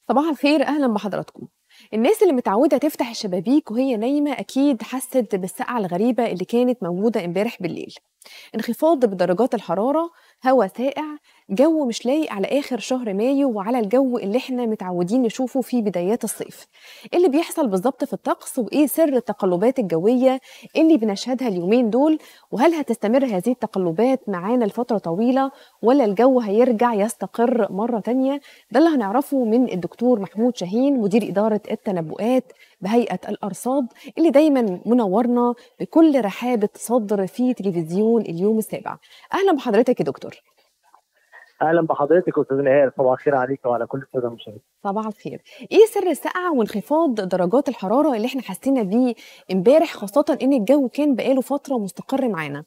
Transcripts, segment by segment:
صباح الخير اهلا بحضراتكم الناس اللي متعوده تفتح الشبابيك وهي نايمه اكيد حست بالسقعه الغريبه اللي كانت موجوده امبارح بالليل انخفاض بدرجات الحراره هواء ساقع جو مش لايق على اخر شهر مايو وعلى الجو اللي احنا متعودين نشوفه في بدايات الصيف إيه اللي بيحصل بالظبط في الطقس وايه سر التقلبات الجويه اللي بنشهدها اليومين دول وهل هتستمر هذه التقلبات معانا لفتره طويله ولا الجو هيرجع يستقر مره تانية ده اللي هنعرفه من الدكتور محمود شاهين مدير اداره التنبؤات بهيئه الارصاد اللي دايما منورنا بكل رحابه صدر في تلفزيون اليوم السابع اهلا بحضرتك يا دكتور اهلا بحضرتك استاذ نهار صباح الخير عليك وعلى كل الساده المشاهدين صباح الخير ايه سر السقعه وانخفاض درجات الحراره اللي احنا حسينا بيه امبارح خاصه ان الجو كان بقاله فتره مستقر معانا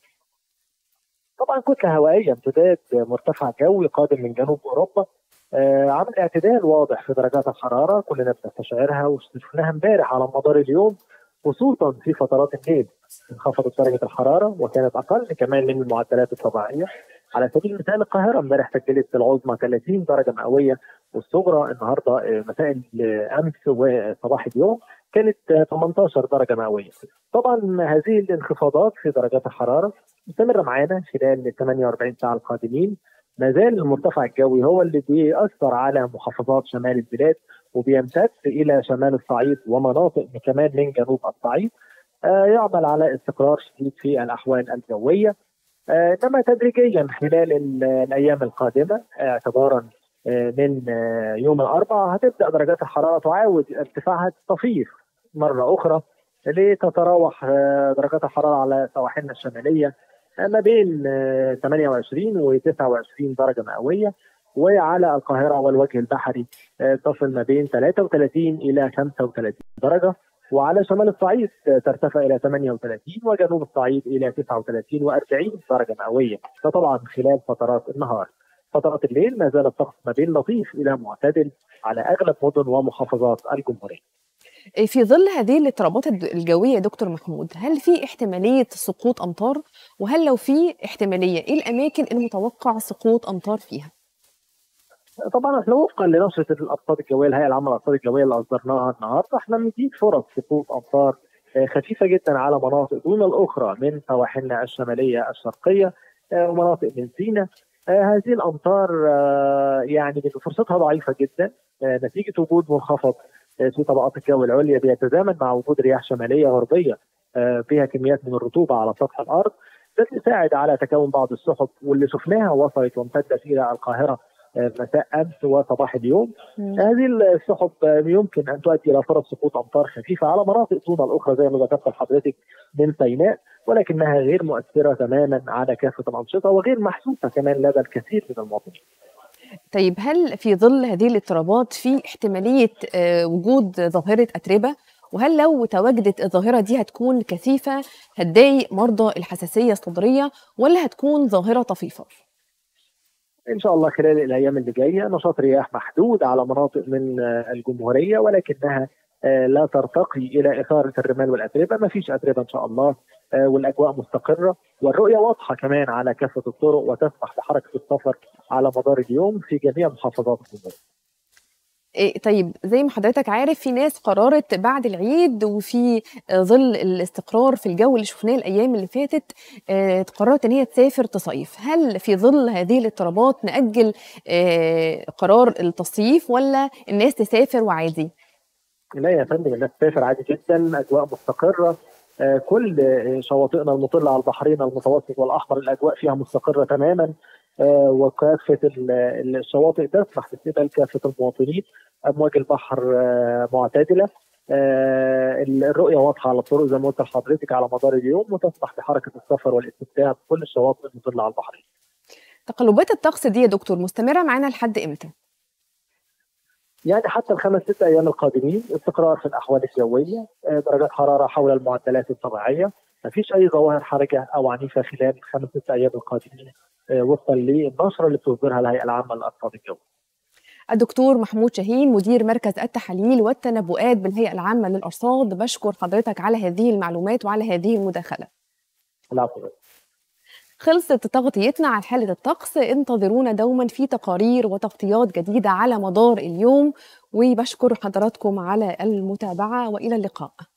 طبعا كتله هوائيه امتداد مرتفع جوي قادم من جنوب اوروبا آه عمل اعتدال واضح في درجات الحراره كلنا بنستشعرها وشفناها امبارح على مدار اليوم خصوصا في فترات الليل انخفضت درجه الحراره وكانت اقل كمان من المعدلات الطبيعيه على سبيل المثال القاهره امبارح سجلت العظمى 30 درجه مئويه والصغرى النهارده مساء امس وصباح اليوم كانت 18 درجه مئويه. طبعا هذه الانخفاضات في درجات الحراره مستمره معانا خلال ال 48 ساعه القادمين ما زال المرتفع الجوي هو اللي بيأثر على محافظات شمال البلاد وبيمتد الى شمال الصعيد ومناطق كمان من جنوب الصعيد آه يعمل على استقرار شديد في الاحوال الجويه انما تدريجيا خلال الايام القادمه اعتبارا من يوم الاربعاء هتبدا درجات الحراره تعاود ارتفاعها تطفيف مره اخرى لتتراوح درجات الحراره على سواحلنا الشماليه ما بين 28 و 29 درجه مئويه وعلى القاهره والوجه البحري تصل ما بين 33 الى 35 درجه وعلى شمال الصعيد ترتفع الى 38 وجنوب الصعيد الى 39 و40 درجه مئويه ده طبعا خلال فترات النهار فترات الليل ما زال الطقس ما بين لطيف الى معتدل على اغلب مدن ومحافظات الجمهوريه في ظل هذه الاضطرابات الجويه يا دكتور محمود هل في احتماليه سقوط امطار وهل لو في احتماليه ايه الاماكن المتوقع سقوط امطار فيها طبعا احنا وفقا لنشره الارصاد الجويه الهيئه العامه للارصاد الجويه اللي اصدرناها النهارده احنا بنزيد فرص سقوط امطار خفيفه جدا على مناطق دون الاخرى من سواحلنا الشماليه الشرقيه ومناطق من سيناء هذه الامطار يعني فرصتها ضعيفه جدا نتيجه وجود منخفض في طبقات الجو العليا بيتزامن مع وجود رياح شماليه غربيه فيها كميات من الرطوبه على سطح الارض ده بيساعد على تكون بعض السحب واللي شفناها وصلت وامتدت الى القاهره مساء امس وصباح اليوم مم. هذه السحب يمكن ان تؤدي الى فرص سقوط امطار خفيفه على مناطق دون الاخرى زي ما ذكرت لحضرتك من سيناء ولكنها غير مؤثره تماما على كافه الانشطه وغير محسوسه كمان لدى الكثير من المواطنين. طيب هل في ظل هذه الاضطرابات في احتماليه وجود ظاهره اتربه وهل لو تواجدت الظاهره دي هتكون كثيفه هتضايق مرضى الحساسيه الصدريه ولا هتكون ظاهره طفيفه؟ ان شاء الله خلال الايام اللي جايه نشاط رياح محدود على مناطق من الجمهوريه ولكنها لا ترتقي الى اثاره الرمال والاتربه، ما فيش اتربه ان شاء الله والاجواء مستقره والرؤيه واضحه كمان على كافه الطرق وتسمح بحركه السفر على مدار اليوم في جميع محافظات الجمهوريه. إيه طيب زي ما حضرتك عارف في ناس قررت بعد العيد وفي ظل الاستقرار في الجو اللي شفناه الايام اللي فاتت اه قررت ان هي تسافر تصيف هل في ظل هذه الاضطرابات ناجل اه قرار التصيف ولا الناس تسافر وعادي لا يا فندم الناس تسافر عادي جدا اجواء مستقره اه كل شواطئنا المطله على البحرين المتوسط والاحمر الاجواء فيها مستقره تماما وكافه الشواطئ تسمح باستقبال كافه المواطنين امواج البحر معتدله الرؤيه واضحه على الطرق زي ما قلت لحضرتك على مدار اليوم وتسمح بحركه السفر والاستمتاع بكل الشواطئ المطله على البحرين. تقلبات الطقس دي يا دكتور مستمره معانا لحد امتى؟ يعني حتى الخمس ست ايام القادمين استقرار في الاحوال الجويه درجات حراره حول المعدلات الطبيعيه ما فيش اي ظواهر حرجه او عنيفه خلال الخمس ست ايام القادمين وفقا للنشره اللي بتصدرها الهيئه العامه للارصاد الجويه. الدكتور محمود شاهين مدير مركز التحاليل والتنبؤات بالهيئه العامه للارصاد بشكر حضرتك على هذه المعلومات وعلى هذه المداخله. العفو خلصت تغطيتنا عن حالة الطقس انتظرونا دوما في تقارير وتغطيات جديدة على مدار اليوم وبشكر حضراتكم على المتابعة وإلى اللقاء